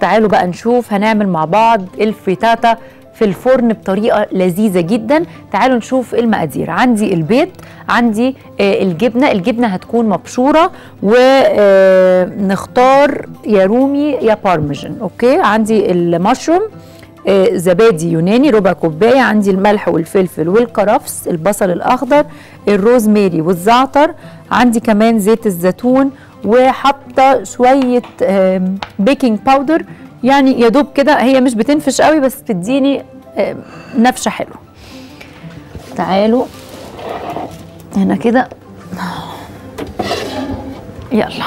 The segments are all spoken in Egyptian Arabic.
تعالوا بقى نشوف هنعمل مع بعض الفريتاتا في الفرن بطريقه لذيذه جدا تعالوا نشوف المقادير عندي البيض عندي آه الجبنه الجبنه هتكون مبشوره ونختار يا رومي يا بارميجان اوكي عندي المشروم آه زبادي يوناني ربع كوبايه عندي الملح والفلفل والكرفس البصل الاخضر الروزماري والزعتر عندي كمان زيت الزيتون وحاطه شويه آه بيكنج باودر يعني يا دوب كده هي مش بتنفش قوي بس تديني آه نفشه حلوه تعالوا هنا كده يلا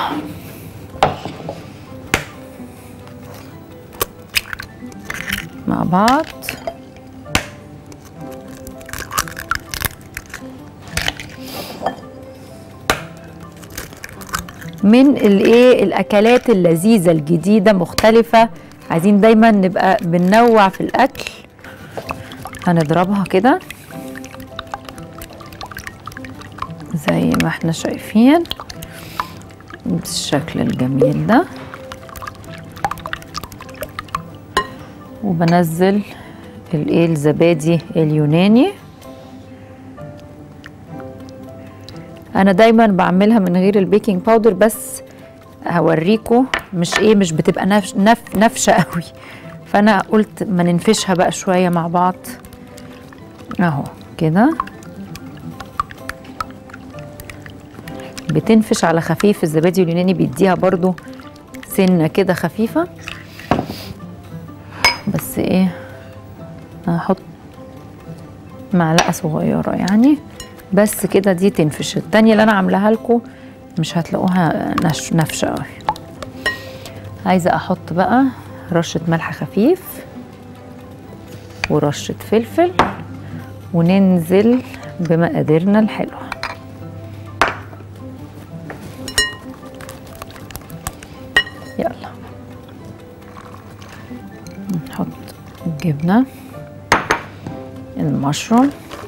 مع بعض من الايه الاكلات اللذيذه الجديده مختلفه عايزين دايما نبقى بننوع في الاكل هنضربها كده زي ما احنا شايفين بالشكل الجميل ده وبنزل الايه الزبادي اليوناني انا دايما بعملها من غير البيكنج باودر بس هوريكم مش ايه مش بتبقى نفش نف نفشه قوي فانا قلت ما ننفشها بقى شويه مع بعض اهو كده بتنفش على خفيف الزبادي اليوناني بيديها برضو سنه كده خفيفه بس ايه هحط معلقه صغيره يعني بس كده دي تنفش التانية اللي انا عاملاها لكم مش هتلاقوها نش نفشه قوي عايزه احط بقى رشه ملح خفيف ورشه فلفل وننزل بمقاديرنا الحلوه يلا نحط الجبنه المشروم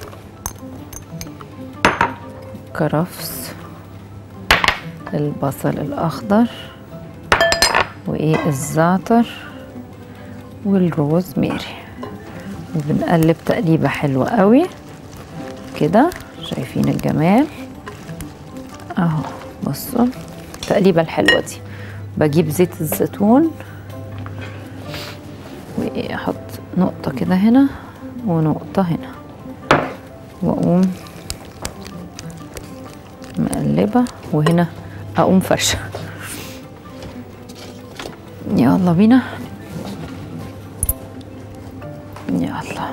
كرفس البصل الاخضر وايه الزعتر والروزماري وبنقلب تقليبه حلوه قوي كده شايفين الجمال اهو بصوا التقليبه الحلوه دي بجيب زيت الزيتون واحط نقطه كده هنا ونقطه هنا واقوم مقلبة وهنا أقوم فرشة يلا بينا يلا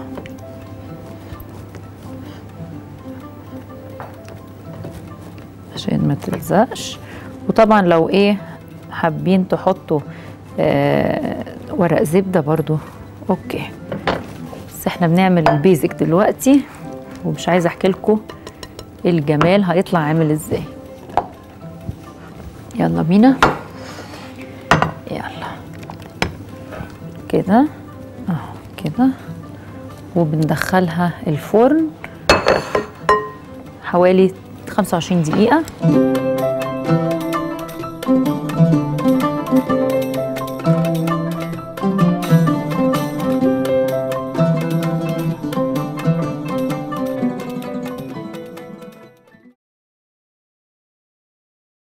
عشان ما تلزقش وطبعا لو ايه حابين تحطوا آه ورق زبدة برضو اوكي بس احنا بنعمل البيزك دلوقتي ومش عايزه احكي لكم الجمال هيطلع عامل ازاي يلا بينا يلا كده اهو كده وبندخلها الفرن حوالي 25 دقيقة